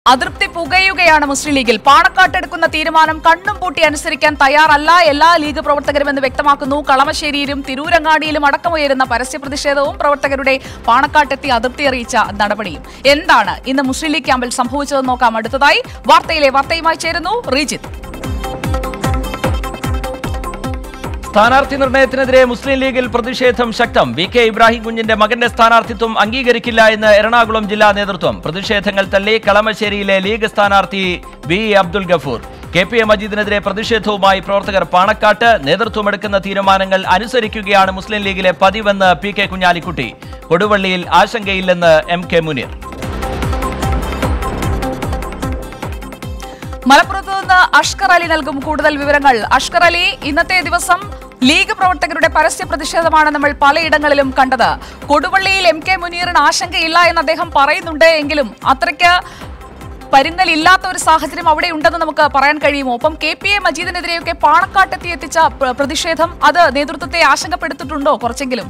അതൃപ്തി പുകയുകയാണ് മുസ്ലിം ലീഗിൽ പാണക്കാട്ടെടുക്കുന്ന തീരുമാനം കണ്ണും പൂട്ടി അനുസരിക്കാൻ തയ്യാറല്ല എല്ലാ ലീഗ് പ്രവർത്തകരും എന്ന് വ്യക്തമാക്കുന്നു കളമശ്ശേരിയിലും തിരൂരങ്ങാടിയിലും അടക്കമുയരുന്ന പരസ്യ പ്രതിഷേധവും പ്രവർത്തകരുടെ പാണക്കാട്ടെത്തി അതൃപ്തി അറിയിച്ച നടപടിയും എന്താണ് ഇന്ന് മുസ്ലിം ലീഗ് ക്യാമ്പിൽ സംഭവിച്ചതെന്ന് നോക്കാം അടുത്തതായി വാർത്തയിലെ വാർത്തയുമായി ചേരുന്നു റീജിത്ത് സ്ഥാനാർത്ഥി നിർണയത്തിനെതിരെ മുസ്ലിം ലീഗിൽ പ്രതിഷേധം ശക്തം വി കെ ഇബ്രാഹിം കുഞ്ഞിന്റെ മകന്റെ സ്ഥാനാർത്ഥിത്വം അംഗീകരിക്കില്ല എന്ന് എറണാകുളം ജില്ലാ നേതൃത്വം പ്രതിഷേധങ്ങൾ തള്ളി കളമശ്ശേരിയിലെ ലീഗ് സ്ഥാനാർത്ഥി V Abdul Gafoor K P A മജീദിനെതിരെ പ്രതിഷേധവുമായി പ്രവർത്തകർ പാണക്കാട്ട് നേതൃത്വമെടുക്കുന്ന തീരുമാനങ്ങൾ അനുസരിക്കുകയാണ് മുസ്ലിം ലീഗിലെ പതിവെന്ന് പി കെ കുഞ്ഞാലിക്കുട്ടി കൊടുവള്ളിയിൽ ആശങ്കയില്ലെന്ന് എം കെ മുനീർ മലപ്പുറത്ത് നിന്ന് അഷ്കർ അലി നൽകും കൂടുതൽ വിവരങ്ങൾ അഷ്കർ അലി ഇന്നത്തെ ദിവസം ലീഗ് പ്രവർത്തകരുടെ പരസ്യ പ്രതിഷേധമാണ് നമ്മൾ പലയിടങ്ങളിലും കണ്ടത് കൊടുവള്ളിയിൽ എം കെ മുനീറിന് ആശങ്കയില്ല എന്ന് അദ്ദേഹം പറയുന്നുണ്ട് എങ്കിലും അത്രയ്ക്ക് പരുങ്ങലില്ലാത്ത ഒരു സാഹചര്യം അവിടെ ഉണ്ടെന്ന് നമുക്ക് പറയാൻ കഴിയുമോ ഒപ്പം കെ പി എ മജീദിനെതിരെയൊക്കെ പാണക്കാട്ടെത്തി എത്തിച്ച പ്ര- പ്രതിഷേധം അത് നേതൃത്വത്തെ ആശങ്കപ്പെടുത്തിയിട്ടുണ്ടോ കുറച്ചെങ്കിലും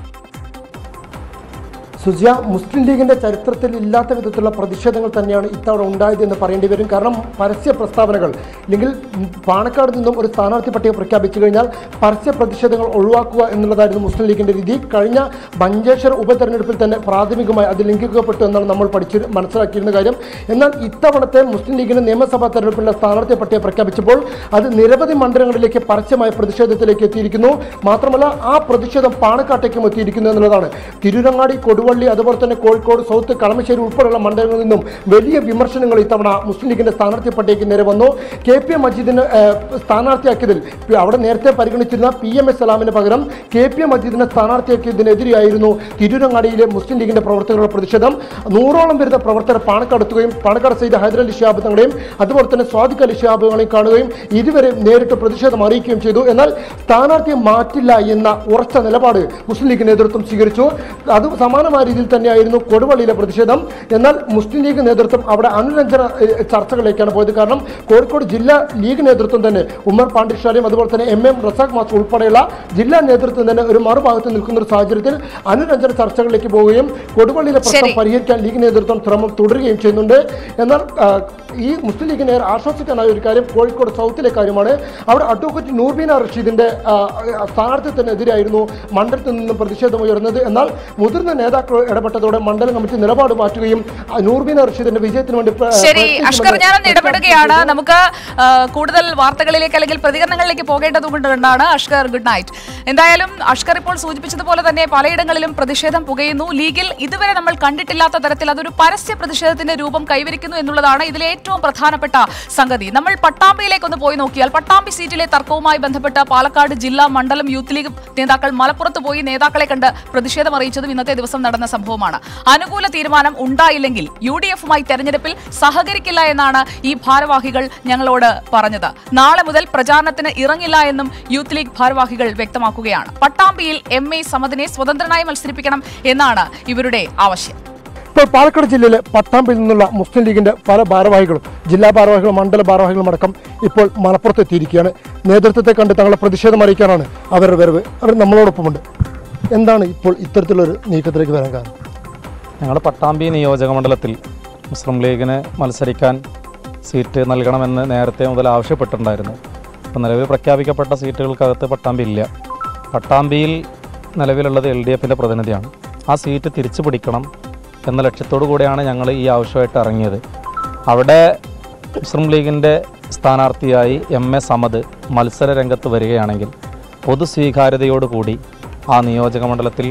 സുജിയ മുസ്ലിം ലീഗിന്റെ ചരിത്രത്തിൽ ഇല്ലാത്ത വിധത്തിലുള്ള പ്രതിഷേധങ്ങൾ തന്നെയാണ് ഇത്തവണ ഉണ്ടായത് എന്ന് പറയേണ്ടി വരും കാരണം പരസ്യ പ്രസ്താവനകൾ അല്ലെങ്കിൽ ഉം, പാണക്കാട് നിന്നും ഒരു സ്ഥാനാർത്ഥി പട്ടിക പ്രഖ്യാപിച്ചു കഴിഞ്ഞാൽ പരസ്യ പ്രതിഷേധങ്ങൾ ഒഴിവാക്കുക എന്നുള്ളതായിരുന്നു മുസ്ലിം ലീഗിന്റെ രീതി കഴിഞ്ഞ മഞ്ചേശ്വര ഉപതെരഞ്ഞെടുപ്പിൽ തന്നെ പ്രാഥമികമായി അത് ലംഘിക്കപ്പെട്ടു എന്നാണ് നമ്മൾ പഠിച്ച് മനസ്സിലാക്കിയിരുന്ന കാര്യം എന്നാൽ ഇത്തവണത്തെ മുസ്ലിം ലീഗിന്റെ നിയമസഭാ തെരഞ്ഞെടുപ്പിലെ സ്ഥാനാർത്ഥി പട്ടിക പ്രഖ്യാപിച്ചപ്പോൾ അത് നിരവധി മണ്ഡലങ്ങളിലേക്ക് പരസ്യമായ പ്രതിഷേധത്തിലേക്ക് എത്തിയിരിക്കുന്നു മാത്രമല്ല ആ പ്രതിഷേധം പാണക്കാട്ടേക്കും എത്തിയിരിക്കുന്നു എന്നുള്ളതാണ് തിരുരങ്ങാടി കൊടുവള്ളി അതുപോലെ തന്നെ കോഴിക്കോട് സൗത്ത് കളമശ്ശേരി ഉൾപ്പെടെയുള്ള മണ്ഡലങ്ങളിൽ നിന്നും വലിയ വിമർശനങ്ങൾ ഇത്തവണ മുസ്ലിം ലീഗിന്റെ സ്ഥാനാർത്ഥി പട്ടികയ്ക്ക് നേരെ വന്നു കെ പി എ മജീദിനെ ഏഹ്, സ്ഥാനാർത്ഥിയാക്കിയതിൽ പി- അവിടെ നേരത്തെ പരിഗണിച്ചിരുന്ന പി എം എസ് സലാമിന് പകരം കെ പി എ മജീദിനെ സ്ഥാനാർത്ഥിയാക്കിയതിനെതിരെയായിരുന്നു തിരൂരങ്ങാടിയിലെ മുസ്ലിം ലീഗിന്റെ പ്രവർത്തകരുടെ പ്രതിഷേധം നൂറോളം വരുന്ന പ്രവർത്തകർ പാണക്കാടെത്തുകയും പാണക്കാട് സൈദ് ഹൈദരലി ഷിഹാബ് തങ്ങളെയും അതുപോലെ തന്നെ സ്വാദിഖ് അലി ഷിഹാബ് തങ്ങളെയും കാണുകയും ഇരുവരെ നേരിട്ട് പ്രതിഷേധം അറിയിക്കുകയും ചെയ്തു എന്നാൽ സ്ഥാനാർത്ഥിയെ മാറ്റില്ല എന്ന ഉറച്ച നിലപാട് മുസ്ലിം ലീഗ് നേതൃത്വം സ്വീകരിച്ചു അത് സമാനമായ രീതിയിൽ തന്നെയായിരുന്നു കൊടുവള്ളിയിലെ പ്രതിഷേധം എന്നാൽ മുസ്ലിം ലീഗ് നേതൃത്വം അവിടെ അനുരഞ്ജന ഏഹ്, ചർച്ചകളിലേക്കാണ് പോയത് കാരണം കോഴിക്കോട് ജില്ലാ ലീഗ് നേതൃത്വം തന്നെ ഉമ്മർ പാണ്ഡിഷാരിയും അതുപോലെ തന്നെ എം എം റസാഖ് മാസ്റ്റർ ഉൾപ്പെടെയുള്ള ജില്ലാ നേതൃത്വം തന്നെ ഒരു മറുഭാഗത്ത് നിൽക്കുന്ന ഒരു സാഹചര്യത്തിൽ അനുരഞ്ജന ചർച്ചകളിലേക്ക് പോവുകയും കൊടുവള്ളിയിലെ പ്രശ്നം ശരി. പരിഹരിക്കാൻ ലീഗ് നേതൃത്വം ശ്രമം തുടരുകയും ചെയ്യുന്നുണ്ട് എന്നാൽ ആ, ഈ മുസ്ലിം ലീഗിനെ ആശ്വസിക്കാനായ ഒരു കാര്യം കോഴിക്കോട് സൗത്തിലെ കാര്യമാണ് അവിടെ അഡ്വക്കേറ്റ് നൂർബീന റഷീദിന്റെ ആ, സ്ഥാനാർത്ഥിത്വത്തിനെതിരായിരുന്നു മണ്ഡലത്തിൽ നിന്നും പ്രതിഷേധം ഉയർന്നത് എന്നാൽ മുതിർന്ന നേതാക്കൾ ഇടപെട്ടതോടെ മണ്ഡലം കമ്മിറ്റി നിലപാട് മാറ്റുകയും ആ, നൂർബീന റഷീദിന്റെ വിജയത്തിന് വേണ്ടി പ്ര- ശരി പ്രയത്നിക്കുമെന്ന് അഷ്കർ ഞാനൊന്ന് ഇടപെടുകയാണ് നമുക്ക് ആ, കൂടുതൽ വാർത്തകളിലേക്ക് അല്ലെങ്കിൽ പ്രതികരണങ്ങളിലേക്ക് പോകേണ്ടതുകൊണ്ടാണ് അഷ്കർ ഗുഡ് നൈറ്റ് എന്തായാലും അഷ്കർ ഇപ്പോൾ സൂചിപ്പിച്ചതുപോലെ തന്നെ പലയിടങ്ങളിലും പ്രതിഷേധം പുകയുന്നു ലീഗിൽ ഇതുവരെ നമ്മൾ കണ്ടിട്ടില്ലാത്ത തരത്തിൽ അതൊരു പരസ്യ പ്രതിഷേധത്തിന്റെ രൂപം കൈവരിക്കുന്നു എന്നുള്ളതാണ് ഇതിലെ ഏറ്റവും പ്രധാനപ്പെട്ട സംഗതി നമ്മൾ പട്ടാമ്പിയിലേക്ക് ഒന്ന് പോയി നോക്കിയാൽ പട്ടാമ്പി സീറ്റിലെ തർക്കവുമായി ബന്ധപ്പെട്ട പാലക്കാട് ജില്ലാ മണ്ഡലം യൂത്ത് ലീഗ് നേതാക്കൾ മലപ്പുറത്ത് പോയി നേതാക്കളെ കണ്ട് പ്രതിഷേധം അറിയിച്ചതും ഇന്നത്തെ ദിവസം നടന്ന സംഭവമാണ് അനുകൂല തീരുമാനം ഉണ്ടായില്ലെങ്കിൽ യു ഡി എഫുമായി തെരഞ്ഞെടുപ്പിൽ സഹകരിക്കില്ല എന്നാണ് ഈ ഭാരവാഹികൾ ഞങ്ങളോട് പറഞ്ഞത് നാളെ മുതൽ പ്രചാരണത്തിന് ഇറങ്ങില്ല എന്നും യൂത്ത് ലീഗ് ഭാരവാഹികൾ വ്യക്തമാക്കുകയാണ് പട്ടാമ്പിയിൽ എം എ സമദിനെ സ്വതന്ത്രനായി മത്സരിപ്പിക്കണം എന്നാണ് ഇവരുടെ ആവശ്യം ഇപ്പോൾ പാലക്കാട് ജില്ലയിലെ പട്ടാമ്പിൽ നിന്നുള്ള മുസ്ലിം ലീഗിന്റെ പല ഭാരവാഹികളും ജില്ലാ ഭാരവാഹികളും മണ്ഡല ഭാരവാഹികളും അടക്കം ഇപ്പോൾ മലപ്പുറത്ത് എത്തിയിരിക്കുകയാണ് നേതൃത്വത്തെ കണ്ട് തങ്ങളുടെ പ്രതിഷേധം അറിയിക്കാനാണ് അവരുടെ വരവ് അവർ നമ്മളോടൊപ്പമുണ്ട് എന്താണ് ഇപ്പോൾ ഇത്തരത്തിലൊരു നീക്കത്തിലേക്ക് വരാൻ കാരണം ഞങ്ങൾ പട്ടാമ്പി നിയോജക മണ്ഡലത്തിൽ മുസ്ലിം ലീഗിന് മത്സരിക്കാൻ സീറ്റ് നൽകണമെന്ന് നേരത്തെ മുതൽ ആവശ്യപ്പെട്ടിട്ടുണ്ടായിരുന്നു അപ്പോൾ നിലവിൽ പ്രഖ്യാപിക്കപ്പെട്ട സീറ്റുകൾക്കകത്ത് പട്ടാമ്പി ഇല്ല പട്ടാമ്പിയിൽ നിലവിലുള്ളത് എൽ ഡി എഫിൻ്റെ പ്രതിനിധിയാണ് ആ സീറ്റ് തിരിച്ചു പിടിക്കണം എന്ന ലക്ഷ്യത്തോടു കൂടിയാണ് ഞങ്ങൾ ഈ ആവശ്യമായിട്ട് ഇറങ്ങിയത് അവിടെ മുസ്ലിം ലീഗിൻ്റെ സ്ഥാനാർത്ഥിയായി എം എ സമദ് മത്സര രംഗത്ത് വരികയാണെങ്കിൽ പൊതു സ്വീകാര്യതയോടുകൂടി ആ നിയോജക മണ്ഡലത്തിൽ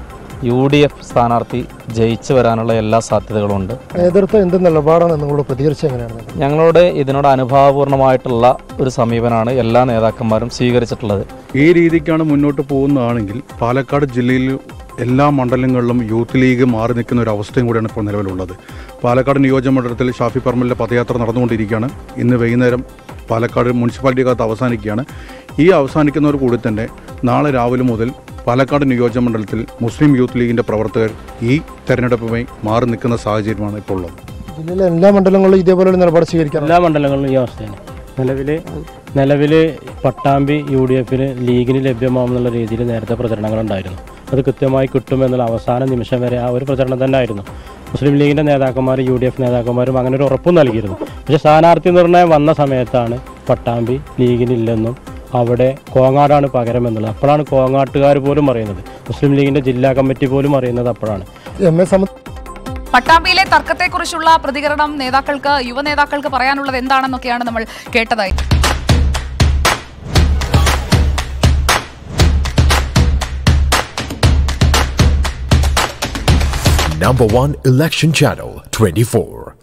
യു ഡി എഫ് സ്ഥാനാർത്ഥി ജയിച്ചു വരാനുള്ള എല്ലാ സാധ്യതകളും ഉണ്ട് നേതൃത്വം എന്ത് നിലപാടാണ് നിങ്ങളോട് പ്രതികരിച്ചത് എങ്ങനെയാണ് ഞങ്ങളോട് ഇതിനോട് അനുഭാവപൂർണ്ണമായിട്ടുള്ള ഒരു സമീപനമാണ് എല്ലാ നേതാക്കന്മാരും സ്വീകരിച്ചിട്ടുള്ളത് ഈ രീതിക്കാണ് മുന്നോട്ട് പോകുന്നതാണെങ്കിൽ പാലക്കാട് ജില്ലയിൽ എല്ലാ മണ്ഡലങ്ങളിലും യൂത്ത് ലീഗ് മാറി നിൽക്കുന്ന ഒരു അവസ്ഥയും കൂടിയാണ് ഇപ്പോൾ നിലവിലുള്ളത് പാലക്കാട് നിയോജക മണ്ഡലത്തിൽ ഷാഫി പറമ്പലിൻ്റെ പദയാത്ര നടന്നുകൊണ്ടിരിക്കുകയാണ് ഇന്ന് വൈകുന്നേരം പാലക്കാട് മുനിസിപ്പാലിറ്റിക്കകത്ത് അവസാനിക്കുകയാണ് ഈ അവസാനിക്കുന്നതോട് കൂടി തന്നെ നാളെ രാവിലെ മുതൽ പാലക്കാട് നിയോജക മണ്ഡലത്തിൽ മുസ്ലിം യൂത്ത് ലീഗിൻ്റെ പ്രവർത്തകർ ഈ തെരഞ്ഞെടുപ്പുമായി മാറി നിൽക്കുന്ന സാഹചര്യമാണ് ഇപ്പോൾ ഉള്ളത് ജില്ലയിലെ എല്ലാ മണ്ഡലങ്ങളിലും ഇതേപോലെ ഒരു നിലപാട് സ്വീകരിക്കാൻ എല്ലാ മണ്ഡലങ്ങളിലും ഈ അവസ്ഥയാണ് നിലവിൽ നിലവിൽ പട്ടാമ്പി യു ഡി എഫിന് ലീഗിന് ലഭ്യമാവുന്നുള്ള രീതിയിൽ നേരത്തെ പ്രചരണങ്ങളുണ്ടായിരുന്നു അത് കൃത്യമായി കിട്ടുമെന്നുള്ള അവസാന നിമിഷം വരെ ആ ഒരു പ്രചരണം തന്നെ ആയിരുന്നു മുസ്ലിം ലീഗിൻ്റെ നേതാക്കന്മാരും യു ഡി എഫ് നേതാക്കന്മാരും അങ്ങനെ ഒരു ഉറപ്പും നൽകിയിരുന്നു പക്ഷേ സ്ഥാനാർത്ഥി നിർണയം വന്ന സമയത്താണ് പട്ടാമ്പി ലീഗിനില്ലെന്നും അവിടെ കോങ്ങാടാണ് പകരം എന്നുള്ളത് അപ്പോഴാണ് കോങ്ങാട്ടുകാർ പോലും അറിയുന്നത് മുസ്ലിം ലീഗിൻ്റെ ജില്ലാ കമ്മിറ്റി പോലും അറിയുന്നത് അപ്പോഴാണ് എം എ സമ പട്ടാമ്പിയിലെ തർക്കത്തെക്കുറിച്ചുള്ള പ്രതികരണം നേതാക്കൾക്ക് യുവ നേതാക്കൾക്ക് പറയാനുള്ളത് എന്താണെന്നൊക്കെയാണ് നമ്മൾ കേട്ടതായി Number one election channel 24.